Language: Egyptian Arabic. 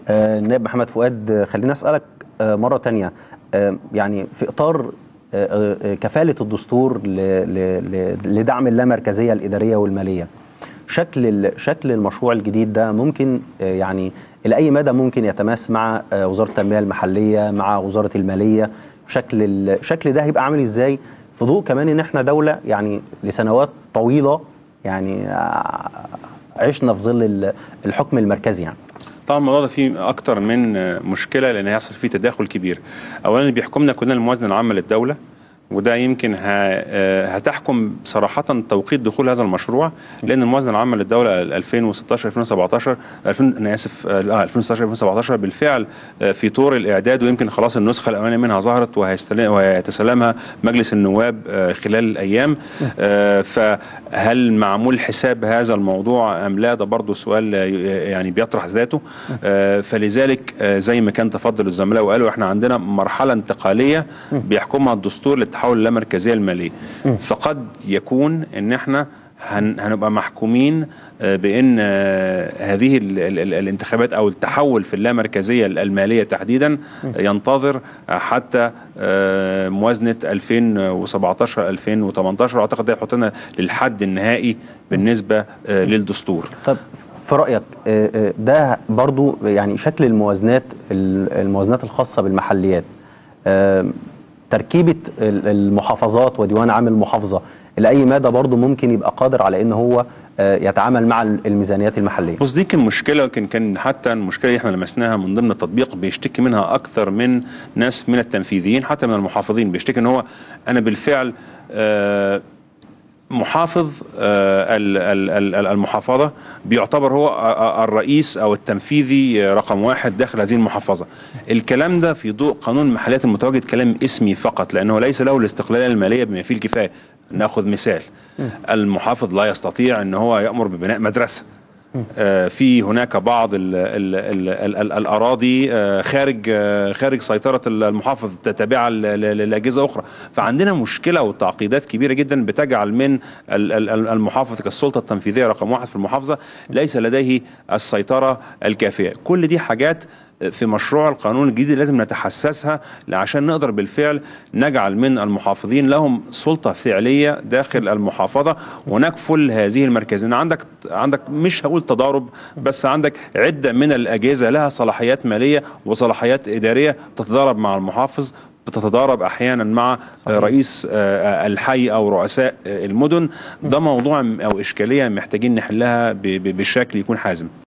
آه، النائب محمد فؤاد آه، خليني اسالك آه، مره تانية آه، يعني في اطار آه، آه، كفاله الدستور ل- ل- ل- لدعم اللامركزيه الاداريه والماليه شكل ال- شكل المشروع الجديد ده ممكن آه، يعني الى اي مدى ممكن يتماس مع آه، وزاره التنميه المحليه مع وزاره الماليه شكل الشكل ده هيبقى عامل ازاي في ضوء كمان ان احنا دوله يعني لسنوات طويله يعني آه، عشنا في ظل ال- الحكم المركزي يعني طبعا الموضوع ده فيه اكتر من مشكله لان هيحصل فيه تداخل كبير اولا اللي بيحكمنا كلنا الموازنه العامه للدوله وده يمكن ه- آه، هتحكم صراحة توقيت دخول هذا المشروع لأن الموازنة العامة للدولة 2016 2017 2000 أنا آسف آه 2016 2017 بالفعل آه، في طور الإعداد ويمكن خلاص النسخة الأولانية منها ظهرت وهيستلم- وهيتسلمها مجلس النواب آه، خلال الأيام آه، فهل معمول حساب هذا الموضوع أم لا ده برضه سؤال آه، يعني بيطرح ذاته آه، فلذلك آه، زي ما كان تفضل الزملاء وقالوا احنا عندنا مرحلة انتقالية بيحكمها الدستور للتحول اللامركزية المالية فقد يكون ان احنا هن- هنبقى محكومين آه، بان آه، هذه ال- ال- ال- الانتخابات او التحول في اللامركزيه الماليه تحديدا ينتظر آه، حتى آه، موازنه 2017 2018 واعتقد ده يحطنا للحد النهائي بالنسبه آه، للدستور طب في رأيك آه، آه، ده برضو يعني شكل الموازنات ال- الموازنات الخاصة بالمحليات آه، تركيبة ال- المحافظات وديوان عام المحافظة إلى أي مدى برضو ممكن يبقى قادر على إن هو آه، يتعامل مع الميزانيات المحلية بص دي كان مشكله كان كان حتى المشكله اللي احنا لمسناها من ضمن التطبيق بيشتكي منها اكثر من ناس من التنفيذيين حتى من المحافظين بيشتكي ان هو انا بالفعل آه، محافظ آه، ال- ال- ال- ال- المحافظة بيعتبر هو آه، آه، الرئيس أو التنفيذي آه، رقم واحد داخل هذه المحافظة الكلام ده في ضوء قانون المحليات المتواجد كلام اسمي فقط لأنه ليس له الاستقلالية المالية بما فيه الكفاية ناخذ مثال المحافظ لا يستطيع أن هو يأمر ببناء مدرسة آه، في هناك بعض ال ال ال ال ال الاراضي آه، خارج آه، خارج سيطره المحافظ تابعه ل- ل- لاجهزه اخرى فعندنا مشكله وتعقيدات كبيره جدا بتجعل من ال- ال- ال- المحافظ كالسلطه التنفيذيه رقم واحد في المحافظه ليس لديه السيطره الكافيه كل دي حاجات في مشروع القانون الجديد لازم نتحسسها عشان نقدر بالفعل نجعل من المحافظين لهم سلطه فعليه داخل المحافظه ونكفل هذه المركزيه إن عندك عندك مش هقول تضارب بس عندك عده من الاجهزه لها صلاحيات ماليه وصلاحيات اداريه تتضارب مع المحافظ بتتضارب احيانا مع رئيس آه، الحي او رؤساء آه، المدن ده موضوع او اشكاليه محتاجين نحلها ب- ب- بشكل يكون حازم